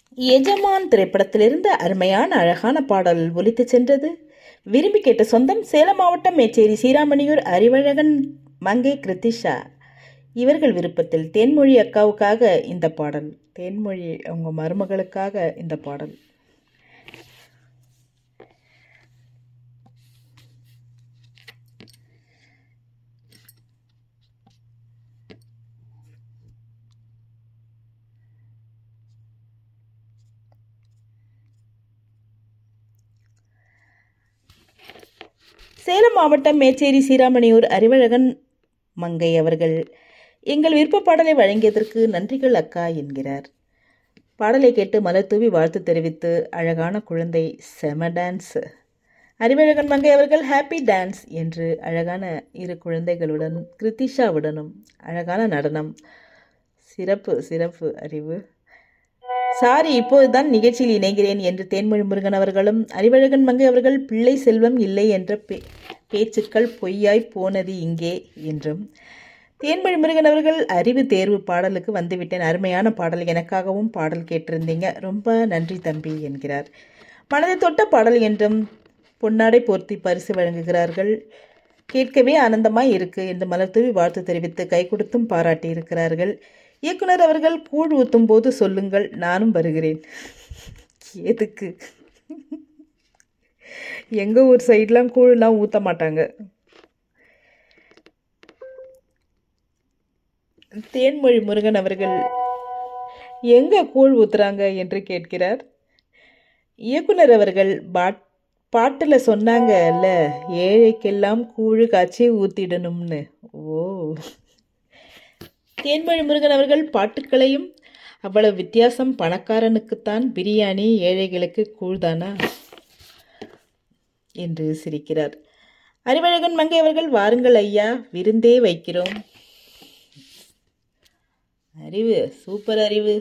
எஜமான் திரைப்படத்திலிருந்து அருமையான அழகான பாடல் ஒலித்துச் சென்றது விரும்பி கேட்ட சொந்தம் சேலம் மாவட்டம் மேச்சேரி சீராமணியூர் அறிவழகன் மங்கை கிருத்திஷா இவர்கள் விருப்பத்தில் தேன்மொழி அக்காவுக்காக இந்த பாடல் தேன்மொழி அவங்க மருமகளுக்காக இந்த பாடல் சேலம் மாவட்டம் மேச்சேரி சீராமணியூர் அறிவழகன் மங்கை அவர்கள் எங்கள் விருப்ப பாடலை வழங்கியதற்கு நன்றிகள் அக்கா என்கிறார் பாடலை கேட்டு மலர் தூவி வாழ்த்து தெரிவித்து அழகான குழந்தை செம டான்ஸ் அறிவழகன் மங்கை அவர்கள் ஹாப்பி டான்ஸ் என்று அழகான இரு குழந்தைகளுடன் கிருத்திஷாவுடனும் அழகான நடனம் சிறப்பு சிறப்பு அறிவு சாரி இப்போதுதான் நிகழ்ச்சியில் இணைகிறேன் என்று தேன்மொழி முருகன் அவர்களும் அறிவழகன் மங்கை அவர்கள் பிள்ளை செல்வம் இல்லை என்ற பே பேச்சுக்கள் பொய்யாய் போனது இங்கே என்றும் தேன்மொழி முருகன் அவர்கள் அறிவு தேர்வு பாடலுக்கு வந்துவிட்டேன் அருமையான பாடல் எனக்காகவும் பாடல் கேட்டிருந்தீங்க ரொம்ப நன்றி தம்பி என்கிறார் மனதை தொட்ட பாடல் என்றும் பொன்னாடை போர்த்தி பரிசு வழங்குகிறார்கள் கேட்கவே ஆனந்தமாய் இருக்கு என்று மலர்தூவி வாழ்த்து தெரிவித்து கை கொடுத்தும் பாராட்டி இருக்கிறார்கள் இயக்குனர் அவர்கள் கூழ் ஊற்றும் போது சொல்லுங்கள் நானும் வருகிறேன் எதுக்கு எங்கள் ஊர் சைட்லாம் கூழ்லாம் ஊற்ற மாட்டாங்க தேன்மொழி முருகன் அவர்கள் எங்கே கூழ் ஊத்துறாங்க என்று கேட்கிறார் இயக்குனர் அவர்கள் பாட் பாட்டில் சொன்னாங்கல்ல ஏழைக்கெல்லாம் கூழு காய்ச்சி ஊத்திடணும்னு ஓ தேன்மொழி முருகன் அவர்கள் பாட்டுக்களையும் அவ்வளவு வித்தியாசம் பணக்காரனுக்குத்தான் பிரியாணி ஏழைகளுக்கு கூழ்தானா என்று சிரிக்கிறார் அறிவழகன் மங்கை அவர்கள் வாருங்கள் ஐயா விருந்தே வைக்கிறோம் அறிவு சூப்பர் அறிவு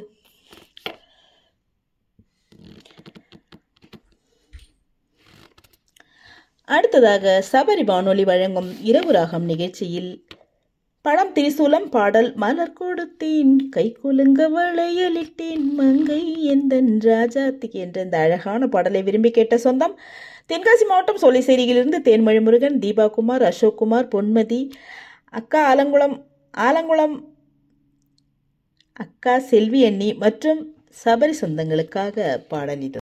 அடுத்ததாக சபரி வானொலி வழங்கும் இரவு ராகம் நிகழ்ச்சியில் படம் திரிசூலம் பாடல் மலர் கொடுத்தேன் கை குலுங்க வளையலிட்டேன் மங்கை எந்தன் ராஜாத்திக்கு என்ற இந்த அழகான பாடலை விரும்பி கேட்ட சொந்தம் தென்காசி மாவட்டம் சோலைசேரியிலிருந்து தேன்மொழி முருகன் தீபாகுமார் அசோக்குமார் பொன்மதி அக்கா ஆலங்குளம் ஆலங்குளம் அக்கா செல்வி அண்ணி மற்றும் சபரி சொந்தங்களுக்காக பாடல் இது